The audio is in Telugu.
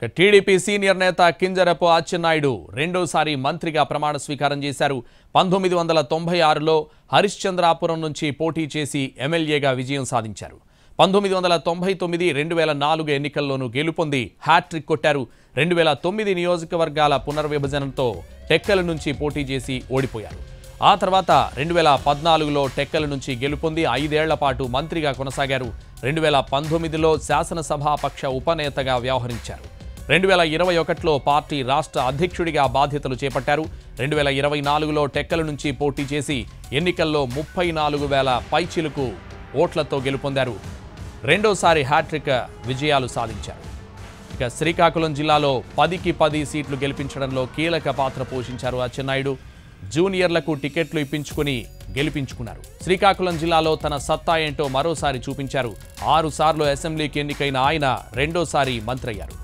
ఇక టీడీపీ సీనియర్ నేత కింజరపు అచ్చెన్నాయుడు రెండోసారి మంత్రిగా ప్రమాణ స్వీకారం చేశారు పంతొమ్మిది వందల తొంభై ఆరులో హరిశ్చంద్రాపురం నుంచి పోటీ చేసి ఎమ్మెల్యేగా విజయం సాధించారు పంతొమ్మిది వందల తొంభై తొమ్మిది రెండు వేల నాలుగు ఎన్నికల్లోనూ గెలుపొంది హ్యాట్రిక్ కొట్టారు రెండు వేల తొమ్మిది నియోజకవర్గాల పునర్విభజనతో టెక్కల నుంచి పోటీ చేసి ఓడిపోయారు ఆ తర్వాత రెండు వేల పద్నాలుగులో టెక్కల నుంచి గెలుపొంది ఐదేళ్ల పాటు మంత్రిగా కొనసాగారు రెండు వేల పంతొమ్మిదిలో శాసనసభాపక్ష ఉపనేతగా వ్యవహరించారు రెండు వేల ఇరవై ఒకటిలో పార్టీ రాష్ట్ర అధ్యక్షుడిగా బాధ్యతలు చేపట్టారు రెండు వేల ఇరవై నాలుగులో టెక్కల నుంచి పోటీ చేసి ఎన్నికల్లో ముప్పై నాలుగు వేల పైచిలుకు ఓట్లతో గెలుపొందారు రెండోసారి హ్యాట్రిక్ విజయాలు సాధించారు ఇక శ్రీకాకుళం జిల్లాలో పదికి పది సీట్లు గెలిపించడంలో కీలక పాత్ర పోషించారు అచ్చెన్నాయుడు జూనియర్లకు టికెట్లు ఇప్పించుకుని గెలిపించుకున్నారు శ్రీకాకుళం జిల్లాలో తన సత్తా ఏంటో మరోసారి చూపించారు ఆరు సార్లు అసెంబ్లీకి ఎన్నికైన ఆయన రెండోసారి మంత్రి అయ్యారు